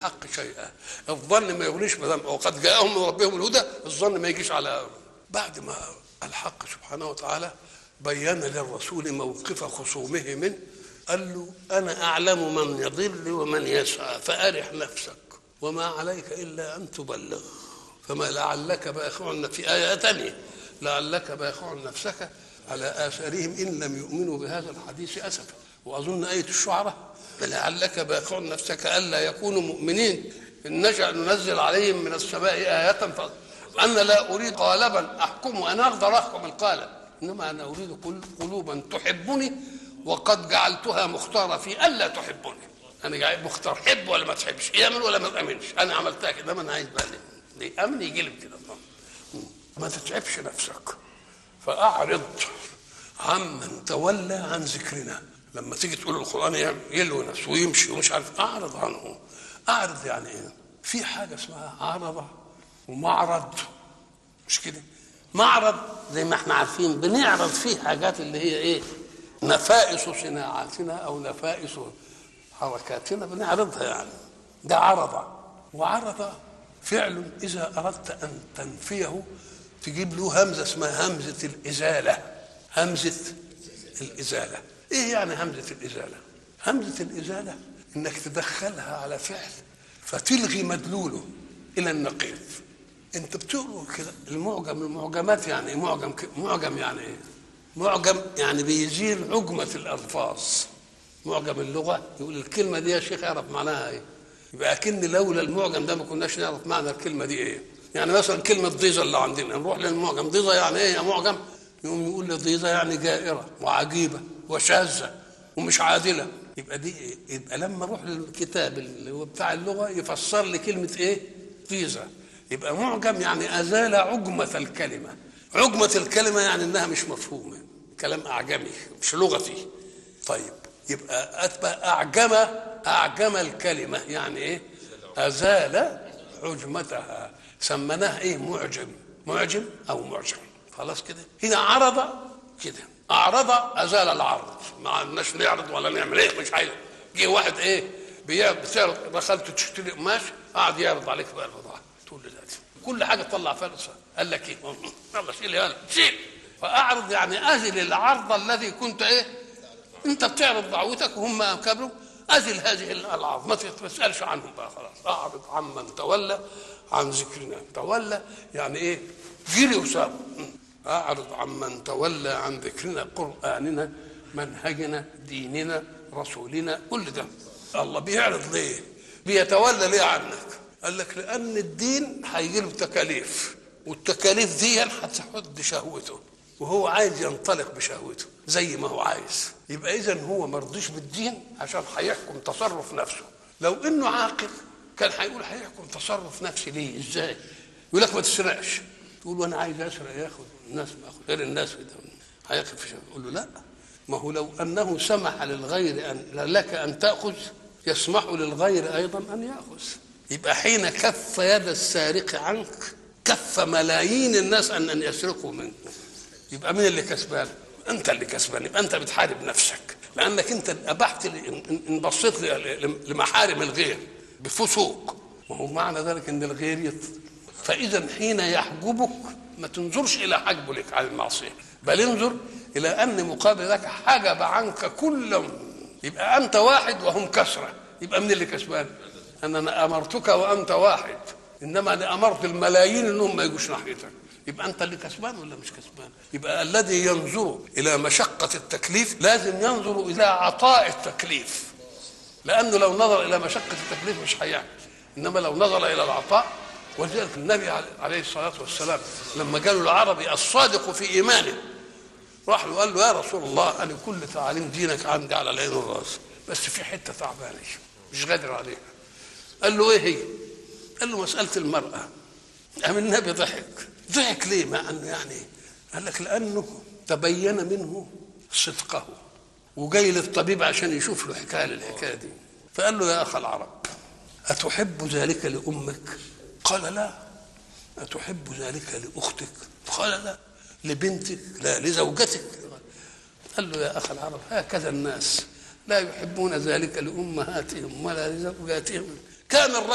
الحق شيئا الظن ما يغنيش ما دام وقد جاءهم من ربهم الهدى الظن ما يجيش على بعد ما الحق سبحانه وتعالى بين للرسول موقف خصومه منه قال له انا اعلم من يضل ومن يسعى فارح نفسك وما عليك الا ان تبلغ فما لعلك باخع في ايه ثانيه لعلك باخع نفسك على اثارهم ان لم يؤمنوا بهذا الحديث اسفا واظن ايه الشعراء فلعلك باخع نفسك الا يكونوا مؤمنين ان نشا ننزل عليهم من السماء ايه ف... انا لا اريد قالبا احكم انا اقدر احكم القالب انما انا اريد قلوبا تحبني وقد جعلتها مختاره في الا تحبني انا جاي مختار حب ولا ما تحبش يامن ولا ما تامنش انا عملتها كده ما انا عايز بقى ليه امن يجلب كده ما تتعبش نفسك فاعرض عمن تولى عن ذكرنا لما تيجي تقول القران يلوي نفسه ويمشي ومش عارف اعرض عنه اعرض يعني ايه في حاجه اسمها عرضه ومعرض مش كده معرض زي ما احنا عارفين بنعرض فيه حاجات اللي هي ايه نفائس صناعاتنا او نفائس حركاتنا بنعرضها يعني ده عرض وعرض فعل اذا اردت ان تنفيه تجيب له همزه اسمها همزه الازاله همزه الازاله ايه يعني همزه الازاله همزه الازاله انك تدخلها على فعل فتلغي مدلوله الى النقيض انت بتقرا كده المعجم المعجمات يعني ايه معجم معجم يعني ايه معجم يعني بيزيل عجمة الألفاظ معجم اللغة يقول الكلمة دي يا شيخ اعرف معناها ايه يبقى أكن لولا المعجم ده ما كناش نعرف معنى الكلمة دي ايه يعني مثلا كلمة ضيزة اللي عندنا نروح للمعجم ضيزة يعني ايه يا معجم يقوم يقول لي ضيزة يعني جائرة وعجيبة وشاذة ومش عادلة يبقى دي إيه؟ يبقى لما اروح للكتاب اللي هو بتاع اللغة يفسر لي كلمة ايه ضيزة يبقى معجم يعني أزال عجمة الكلمة عجمة الكلمة يعني إنها مش مفهومة كلام أعجمي مش لغتي طيب يبقى أتبع أعجم أعجم الكلمة يعني إيه أزال عجمتها سميناه إيه معجم معجم أو معجم خلاص كده هنا عرض كده أعرض أزال العرض ما عندناش نعرض ولا نعمل إيه مش عايز جه واحد إيه بتعرض دخلت تشتري قماش قعد يعرض عليك بقى البضاعة تقول له دلوقتي كل حاجه تطلع فلسه قال لك ايه يلا شيل يلا شيل فاعرض يعني ازل العرض الذي كنت ايه انت بتعرض دعوتك وهم كبروا ازل هذه العرض ما تسالش عنهم بقى خلاص اعرض عمن تولى عن ذكرنا تولى يعني ايه جري وساب اعرض عمن تولى عن ذكرنا قراننا منهجنا ديننا رسولنا كل ده الله بيعرض ليه بيتولى ليه عنك قال لك لان الدين هيجي له تكاليف والتكاليف دي هتحد شهوته وهو عايز ينطلق بشهوته زي ما هو عايز يبقى اذا هو مرضيش بالدين عشان هيحكم تصرف نفسه لو انه عاقل كان هيقول هيحكم تصرف نفسي ليه ازاي يقول لك ما تسرقش تقول وانا عايز اسرق ياخد الناس ما ياخد غير الناس هيقف في يقول له لا ما هو لو انه سمح للغير ان لك ان تاخذ يسمح للغير ايضا ان ياخذ يبقى حين كف يد السارق عنك كف ملايين الناس ان ان يسرقوا منك يبقى مين اللي كسبان انت اللي كسبان يبقى انت بتحارب نفسك لانك انت ابحت ان بصيت لمحارم الغير بفسوق وهو معنى ذلك ان الغير يت... فاذا حين يحجبك ما تنظرش الى حجبه لك على المعصيه بل انظر الى ان مقابل ذلك حجب عنك كل يبقى انت واحد وهم كسره يبقى من اللي كسبان ان انا امرتك وانت واحد انما انا امرت الملايين انهم ما يجوش ناحيتك يبقى انت اللي كسبان ولا مش كسبان يبقى الذي ينظر الى مشقه التكليف لازم ينظر الى عطاء التكليف لانه لو نظر الى مشقه التكليف مش هيعمل انما لو نظر الى العطاء ولذلك النبي عليه الصلاه والسلام لما قالوا العربي الصادق في ايمانه راح له قال له يا رسول الله انا كل تعاليم دينك عندي على العين والراس بس في حته تعبانه مش قادر عليها قال له ايه هي؟ قال له مساله المراه قام النبي ضحك ضحك ليه مع انه يعني قال لك لانه تبين منه صدقه وجاي للطبيب عشان يشوف له حكايه للحكايه دي فقال له يا اخ العرب اتحب ذلك لامك قال لا اتحب ذلك لاختك قال لا لبنتك لا لزوجتك قال له يا اخ العرب هكذا الناس لا يحبون ذلك لامهاتهم ولا لزوجاتهم كان الرجل